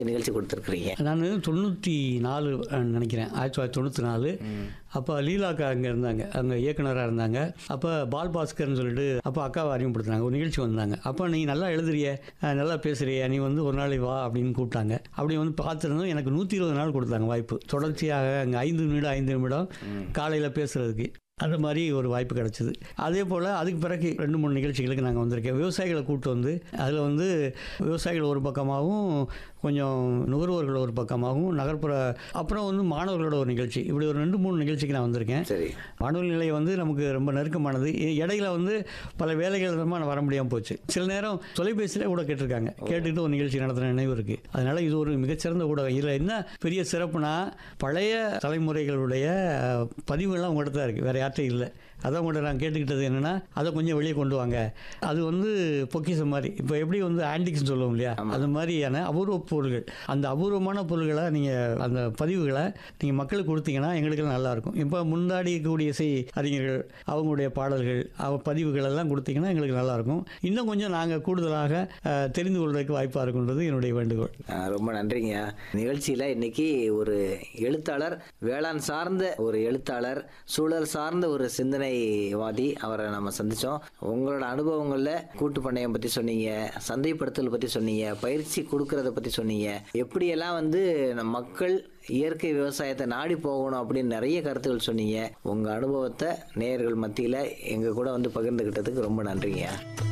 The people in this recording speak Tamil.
நிகழ்ச்சி கொடுத்துருக்குறீங்க நான் தொண்ணூற்றி நாலு நினைக்கிறேன் ஆயிரத்தி தொள்ளாயிரத்தி தொண்ணூற்றி நாலு அப்போ லீலாக்கா அங்கே இருந்தாங்க அங்கே இயக்குனராக இருந்தாங்க அப்போ பால் பாஸ்கர்னு சொல்லிட்டு அப்போ அக்காவை அறிமுகப்படுத்தினாங்க ஒரு நிகழ்ச்சி வந்தாங்க அப்போ நீ நல்லா எழுதுறிய அஹ், நல்லா பேசுறிய நீ வந்து ஒரு நாளைக்கு வா அப்படின்னு கூப்பிட்டாங்க அப்படி வந்து பார்த்துருந்தோம் எனக்கு நூற்றி இருபது நாள் கொடுத்தாங்க வாய்ப்பு தொடர்ச்சியாக அங்கே ஐந்து நிமிடம் ஐந்து நிமிடம் காலையில் பேசுகிறதுக்கு அந்த மாதிரி ஒரு வாய்ப்பு கிடச்சிது அதே போல் அதுக்கு பிறகு ரெண்டு மூணு நிகழ்ச்சிகளுக்கு நாங்கள் வந்திருக்கேன் விவசாயிகளை கூப்பிட்டு வந்து அதில் வந்து விவசாயிகள் ஒரு பக்கமாகவும் கொஞ்சம் நுகர்வோர்கள் ஒரு பக்கமாகவும் நகர்ப்புற அப்புறம் வந்து மாணவர்களோட ஒரு நிகழ்ச்சி இப்படி ஒரு ரெண்டு மூணு நிகழ்ச்சிக்கு நான் வந்திருக்கேன் சரி வானொலி நிலையம் வந்து நமக்கு ரொம்ப நெருக்கமானது இ- இடையில வந்து பல வேலைகள் மூலமா நான் வர முடியாமல் போச்சு சில நேரம் தொலைபேசியில கூட கேட்டிருக்காங்க கேட்டுட்டு ஒரு நிகழ்ச்சி நடத்தின நினைவு இருக்கு அதனால இது ஒரு மிகச்சிறந்த ஊடகம் இதில் என்ன பெரிய சிறப்புனா பழைய தலைமுறைகளுடைய அஹ், பதிவுகள்லாம் உங்கள்கிட்ட தான் இருக்கு வேற யார்ட்டும் இல்லை அதான் உங்கள்கிட்ட நான் கேட்டுக்கிட்டது என்னன்னா அதை கொஞ்சம் வெளியே கொண்டு வாங்க அது வந்து பொக்கிஷம் மாதிரி இப்போ எப்படி வந்து ஆன்டிக்ஸ்னு சொல்லுவோம் இல்லையா அது மாதிரியான அபூர்வ பொருள்கள் அந்த அபூர்வமான பொருள்களை நீங்கள் அந்த பதிவுகளை நீங்கள் மக்களுக்கு கொடுத்தீங்கன்னா எங்களுக்கு நல்லா இருக்கும் இப்போ முன்னாடி இருக்கக்கூடிய இசை அறிஞர்கள் அவங்களுடைய பாடல்கள் அவ பதிவுகள் எல்லாம் கொடுத்தீங்கன்னா எங்களுக்கு நல்லா இருக்கும் இன்னும் கொஞ்சம் நாங்கள் கூடுதலாக அஹ், தெரிந்து கொள்வதற்கு வாய்ப்பாக இருக்குன்றது என்னுடைய வேண்டுகோள் ஆ, ரொம்ப நன்றிங்க நிகழ்ச்சியில் இன்னைக்கு ஒரு எழுத்தாளர் வேளாண் சார்ந்த ஒரு எழுத்தாளர் சூழல் சார்ந்த ஒரு சிந்தனைவாதி அவரை நம்ம சந்திச்சோம் உங்களோட அனுபவங்களில் கூட்டு பண்ணையம் பற்றி சொன்னீங்க சந்தைப்படுத்தல் பற்றி சொன்னீங்க பயிற்சி கொடுக்கறத பற்றி சொன்னீங்க எப்படியெல்லாம் வந்து நம்ம மக்கள் இயற்கை விவசாயத்தை நாடி போகணும் அப்படின்னு நிறைய கருத்துக்கள் சொன்னீங்க உங்கள் அனுபவத்தை நேயர்கள் மத்தியில் எங்கள் கூட வந்து பகிர்ந்துக்கிட்டதுக்கு ரொம்ப நன்றிங்க